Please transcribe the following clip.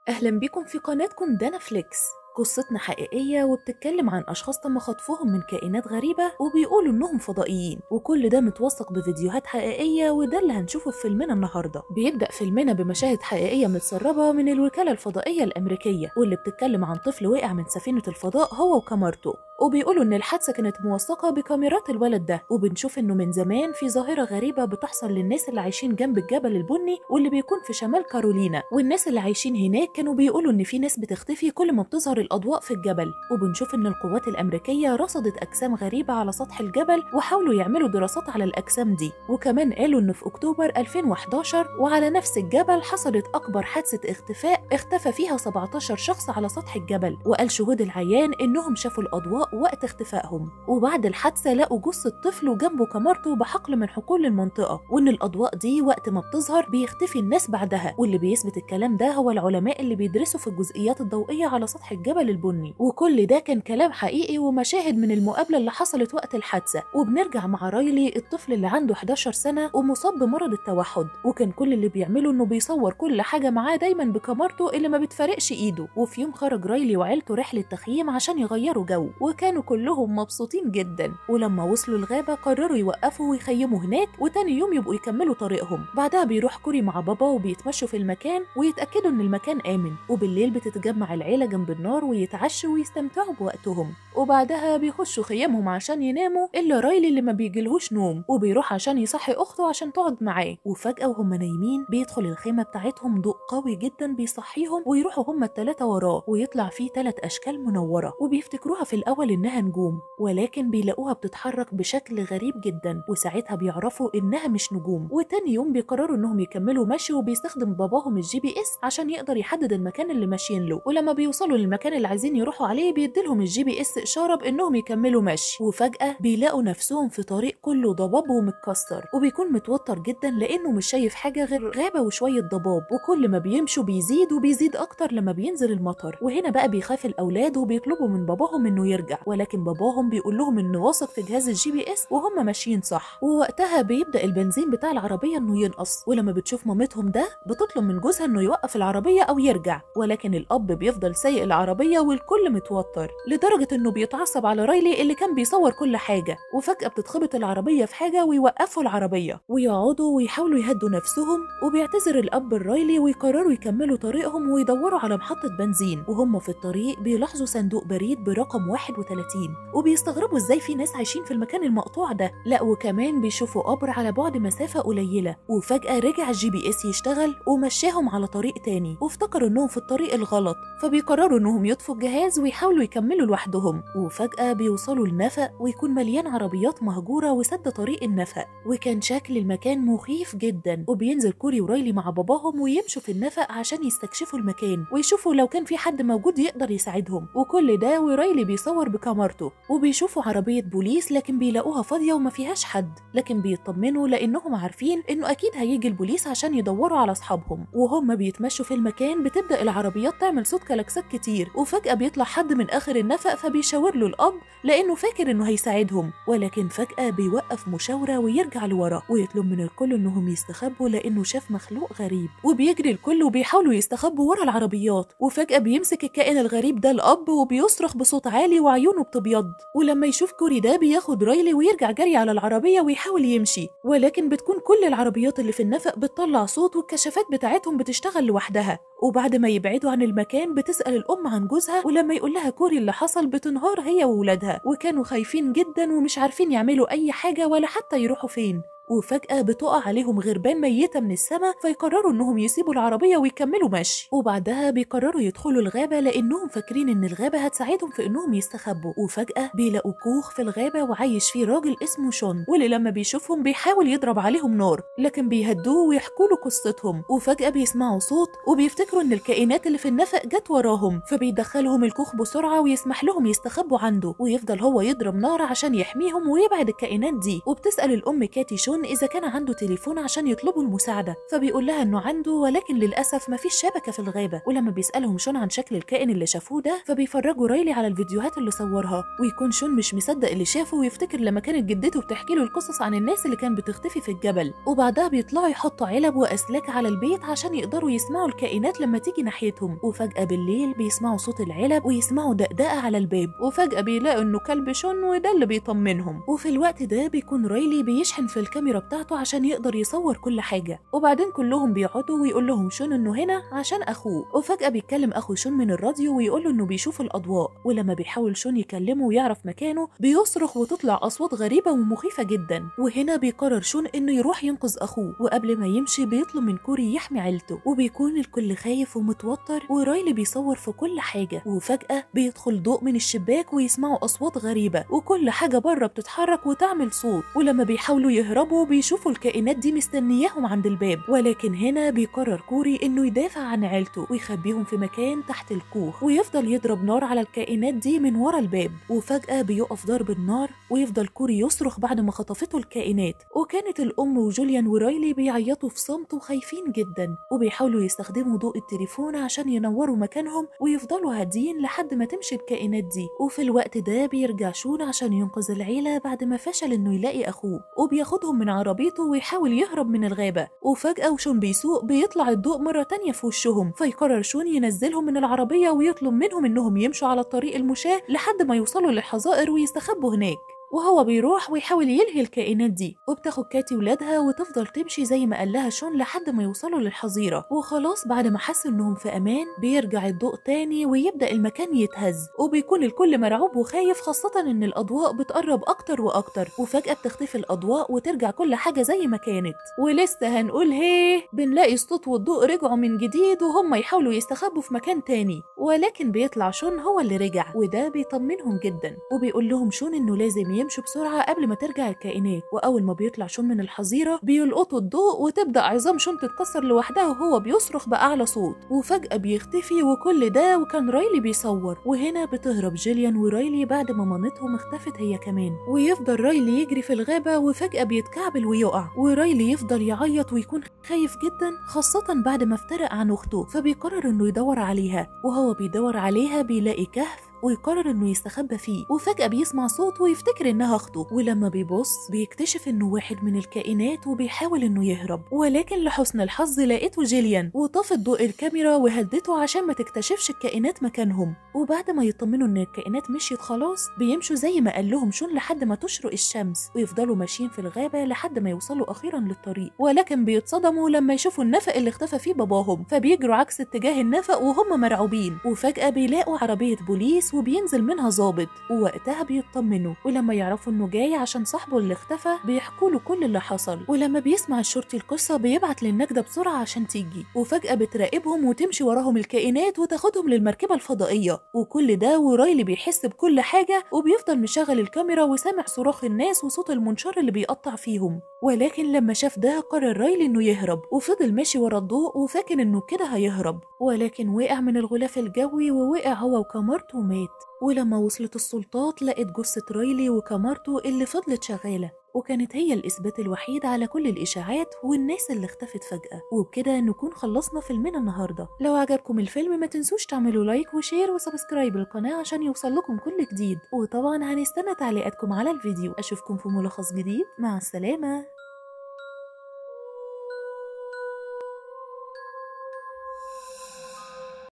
أهلا بيكم في قناتكم دانا فليكس قصتنا حقيقية وبتتكلم عن أشخاص تم خطفهم من كائنات غريبة وبيقولوا إنهم فضائيين وكل ده متوثق بفيديوهات حقيقية وده اللي هنشوفه في فيلمنا النهاردة بيبدأ فيلمنا بمشاهد حقيقية متسربة من الوكالة الفضائية الأمريكية واللي بتتكلم عن طفل وقع من سفينة الفضاء هو وكاميرته وبيقولوا إن الحادثة كانت موثقة بكاميرات الولد ده وبنشوف إنه من زمان في ظاهرة غريبة بتحصل للناس اللي عايشين جنب الجبل البني واللي بيكون في شمال كارولينا والناس اللي عايشين هناك كانوا بيقولوا إن في ناس بتختفي كل ما بتظهر الأضواء في الجبل وبنشوف إن القوات الأمريكية رصدت أجسام غريبة على سطح الجبل وحاولوا يعملوا دراسات على الأجسام دي وكمان قالوا إن في أكتوبر 2011 وعلى نفس الجبل حصلت أكبر حادثة اختفاء اختفى فيها 17 شخص على سطح الجبل وقال شهود العيان إنهم شافوا الأضواء وقت اختفائهم وبعد الحادثة لقوا جثة طفل وجنبه كاميرته بحقل من حقول المنطقة وإن الأضواء دي وقت ما بتظهر بيختفي الناس بعدها واللي بيثبت الكلام ده هو العلماء اللي بيدرسوا في الجزئيات الضوئية على سطح الجبل البني وكل ده كان كلام حقيقي ومشاهد من المقابلة اللي حصلت وقت الحادثة وبنرجع مع رايلي الطفل اللي عنده 11 سنة ومصاب بمرض التوحد وكان كل اللي بيعمله إنه بيصور كل حاجة معاه دايما بكاميرته اللي ما بتفارقش إيده وفي يوم خرج رايلي وعيلته رحلة تخييم عشان يغيروا جو وكانوا كلهم مبسوطين جدا ولما وصلوا الغابة قرروا يوقفوا ويخيموا هناك وتاني يوم يبقوا يكملوا طريقهم بعدها بيروح كوري مع بابا وبيتمشوا في المكان ويتأكدوا إن المكان آمن وبالليل بتتجمع العيلة جنب النار ويتعشوا ويستمتعوا بوقتهم وبعدها بيخشوا خيامهم عشان يناموا إلا رايلي اللي ما بيجيلهوش نوم وبيروح عشان يصحي أخته عشان تقعد معاه وفجأة وهم نايمين بيدخل الخيمة بتاعتهم ضوء قوي جدا بيصحيهم ويروحوا هما التلاتة وراه ويطلع فيه تلات أشكال منورة وبيفتكروها في الأول إنها نجوم ولكن بيلاقوها بتتحرك بشكل غريب جدا وساعتها بيعرفوا إنها مش نجوم وتاني يوم بيقرروا إنهم يكملوا مشي وبيستخدم باباهم الجي بي إس عشان يقدر يحدد المكان اللي ماشيين له ولما بيوصلوا للمكان اللي عايزين يروحوا عليه بيديلهم الجي بي إس إشارة بإنهم يكملوا مشي وفجأة بيلاقوا نفسهم في طريق كله ضباب ومتكسر وبيكون متوتر جدا لأنه مش شايف حاجة غير غابة وشوية ضباب وكل ما بيمشوا بيزيد وبيزيد أكتر لما بينزل المطر وهنا بقى بيخاف الأولاد وبيطلبوا من باباهم إنه يرجع ولكن باباهم بيقول لهم إنه واثق في جهاز الجي بي إس وهم ماشيين صح ووقتها بيبدأ البنزين بتاع العربية إنه ينقص ولما بتشوف مامتهم ده بتطلب من جوزها إنه يوقف العربية أو يرجع ولكن الأب بيفضل سايق العربية والكل متوتر لدرجة إنه بيتعصب على رايلي اللي كان بيصور كل حاجة وفجأة بتتخبط العربية في حاجة ويوقفوا العربية ويقعدوا ويحاولوا يهدوا نفسهم وبيعتذر الأب الرايلي ويقرروا يكملوا طريقهم ويدوروا على محطة بنزين وهم في الطريق بيلاحظوا صندوق بريد برقم 31 وبيستغربوا ازاي في ناس عايشين في المكان المقطوع ده لا وكمان بيشوفوا قبر على بعد مسافة قليلة وفجأة رجع الجي بي اس يشتغل ومشاهم على طريق تاني وافتكروا انهم في الطريق الغلط فبيقرروا انهم يطفوا الجهاز ويحاولوا يكملوا لوحدهم وفجأة بيوصلوا لنفق ويكون مليان عربيات مهجورة وسد طريق النفق وكان شكل المكان مخيف جدا وبينزل كوري ورايلي مع باباهم ويمشوا في النفق عشان يستكشفوا المكان ويشوفوا لو كان في حد موجود يقدر يساعدهم وكل ده ورايلي بيصور بكاميرته وبيشوفوا عربية بوليس لكن بيلاقوها فاضية وما فيهاش حد لكن بيطمنوا لأنهم عارفين إنه أكيد هيجي البوليس عشان يدوروا على أصحابهم وهم بيتمشوا في المكان بتبدأ العربيات تعمل صوت كلاكسات كتير وفجأة بيطلع حد من آخر النفق فبيشاور له الأب لأنه فاكر إنه هيساعدهم ولكن فجأة بيوقف مشاورة ويرجع لورا ويطلب من الكل إنهم يستخبوا لأنه شاف مخلوق غريب وبيجري الكل وبيحاولوا يستخبوا ورا العربيات وفجأة بيمسك الكائن الغريب ده الأب وبيصرخ بصوت عالي وعيونه بتبيض ولما يشوف كوري ده بياخد رايلي ويرجع جري على العربية ويحاول يمشي ولكن بتكون كل العربيات اللي في النفق بتطلع صوت والكشافات بتاعتهم بتشتغل لوحدها وبعد ما يبعدوا عن المكان بتسأل الأم عن جوزها ولما يقول لها كوري اللي حصل بتنهار هي وولادها وكانوا خايفين جدا ومش عارفين يعملوا أي حاجة ولا حتى يروحوا فين وفجأة بتقع عليهم غربان ميتة من السماء فيقرروا إنهم يسيبوا العربية ويكملوا مشي وبعدها بيقرروا يدخلوا الغابة لأنهم فاكرين إن الغابة هتساعدهم في إنهم يستخبوا وفجأة بيلاقوا كوخ في الغابة وعايش فيه راجل اسمه شون واللي لما بيشوفهم بيحاول يضرب عليهم نار لكن بيهدوه ويحكوا له قصتهم وفجأة بيسمعوا صوت وبيفتكروا إن الكائنات اللي في النفق جت وراهم فبيدخلهم الكوخ بسرعة ويسمح لهم يستخبوا عنده ويفضل هو يضرب نار عشان يحميهم ويبعد الكائنات دي وبتسأل الأم كاتي شون شون اذا كان عنده تليفون عشان يطلبوا المساعده فبيقول لها انه عنده ولكن للاسف مفيش شبكه في الغابه ولما بيسالهم شون عن شكل الكائن اللي شافوه ده فبيفرجوا رايلي على الفيديوهات اللي صورها ويكون شون مش مصدق اللي شافه ويفتكر لما كانت جدته بتحكي له القصص عن الناس اللي كانت بتختفي في الجبل وبعدها بيطلعوا يحطوا علب واسلاك على البيت عشان يقدروا يسمعوا الكائنات لما تيجي ناحيتهم وفجاه بالليل بيسمعوا صوت العلب ويسمعوا دقدقه على الباب وفجاه بيلاقوا انه كلب شون وده اللي بيطمنهم وفي الوقت ده بيكون رايلي بيشحن في الكاميرا بتاعته عشان يقدر يصور كل حاجه وبعدين كلهم بيقعدوا ويقول لهم شون انه هنا عشان اخوه وفجاه بيتكلم اخو شون من الراديو ويقول له انه بيشوف الاضواء ولما بيحاول شون يكلمه ويعرف مكانه بيصرخ وتطلع اصوات غريبه ومخيفه جدا وهنا بيقرر شون انه يروح ينقذ اخوه وقبل ما يمشي بيطلب من كوري يحمي عيلته وبيكون الكل خايف ومتوتر ورايلي بيصور في كل حاجه وفجاه بيدخل ضوء من الشباك ويسمعوا اصوات غريبه وكل حاجه بره بتتحرك وتعمل صوت ولما بيحاولوا يهربوا بيشوفوا الكائنات دي مستنياهم عند الباب ولكن هنا بيقرر كوري انه يدافع عن عيلته ويخبيهم في مكان تحت الكوخ ويفضل يضرب نار على الكائنات دي من ورا الباب وفجاه بيقف ضرب النار ويفضل كوري يصرخ بعد ما خطفته الكائنات وكانت الام وجوليان ورايلي بيعيطوا في صمت وخايفين جدا وبيحاولوا يستخدموا ضوء التليفون عشان ينوروا مكانهم ويفضلوا هاديين لحد ما تمشي الكائنات دي وفي الوقت ده بيرجع شون عشان ينقذ العيله بعد ما فشل انه يلاقي اخوه وبياخدهم من عربيته ويحاول يهرب من الغابه وفجاه وشون بيسوق بيطلع الضوء مره تانية في وشهم فيقرر شون ينزلهم من العربيه ويطلب منهم انهم يمشوا على الطريق المشاة لحد ما يوصلوا للحظائر ويستخبوا هناك وهو بيروح ويحاول يلهي الكائنات دي وبتاخد كاتي ولادها وتفضل تمشي زي ما قال لها شون لحد ما يوصلوا للحظيرة وخلاص بعد ما حس انهم في امان بيرجع الضوء تاني ويبدأ المكان يتهز وبيكون الكل مرعوب وخايف خاصة ان الاضواء بتقرب اكتر واكتر وفجأة بتختفي الاضواء وترجع كل حاجة زي ما كانت ولسه هنقول هيه بنلاقي الصوت والضوء رجعوا من جديد وهم يحاولوا يستخبوا في مكان تاني ولكن بيطلع شون هو اللي رجع وده بيطمنهم جدا وبيقول لهم شون انه لازم يمشوا بسرعة قبل ما ترجع الكائنات وأول ما بيطلع شون من الحظيرة بيلقطوا الضوء وتبدأ عظام شون تتكسر لوحدها وهو بيصرخ بأعلى صوت وفجأة بيختفي وكل ده وكان رايلي بيصور وهنا بتهرب جيليان ورايلي بعد ما مامتهم اختفت هي كمان ويفضل رايلي يجري في الغابة وفجأة بيتكعبل ويقع ورايلي يفضل يعيط ويكون خايف جدا خاصة بعد ما افترق عن أخته فبيقرر إنه يدور عليها وهو بيدور عليها بيلاقي كهف ويقرر انه يستخبى فيه وفجأة بيسمع صوت ويفتكر انها اخته ولما بيبص بيكتشف انه واحد من الكائنات وبيحاول انه يهرب ولكن لحسن الحظ لقيته جيليان وطفت ضوء الكاميرا وهدته عشان ما تكتشفش الكائنات مكانهم وبعد ما يطمنوا ان الكائنات مشيت خلاص بيمشوا زي ما قال لهم شون لحد ما تشرق الشمس ويفضلوا ماشيين في الغابة لحد ما يوصلوا اخيرا للطريق ولكن بيتصدموا لما يشوفوا النفق اللي اختفى فيه باباهم فبيجروا عكس اتجاه النفق وهم مرعوبين وفجأة بيلاقوا عربية بوليس وبينزل منها ظابط ووقتها بيطمنوا ولما يعرفوا انه جاي عشان صاحبه اللي اختفى بيحكوا له كل اللي حصل ولما بيسمع الشرطي القصه بيبعت للنجده بسرعه عشان تيجي وفجاه بتراقبهم وتمشي وراهم الكائنات وتاخدهم للمركبه الفضائيه وكل ده ورايلي بيحس بكل حاجه وبيفضل مشغل الكاميرا وسامع صراخ الناس وصوت المنشار اللي بيقطع فيهم ولكن لما شاف ده قرر رايلي انه يهرب وفضل ماشي ورا الضوء وفاكر انه كده هيهرب ولكن وقع من الغلاف الجوي ووقع هو وكامارته ومات ولما وصلت السلطات لقت جثة رايلي وكامارته اللي فضلت شغالة وكانت هي الإثبات الوحيد على كل الإشاعات والناس اللي اختفت فجأة وبكده نكون خلصنا فيلمنا النهاردة لو عجبكم الفيلم ما تنسوش تعملوا لايك وشير وسبسكرايب القناة عشان يوصل لكم كل جديد وطبعا هنستنى تعليقاتكم على الفيديو أشوفكم في ملخص جديد مع السلامة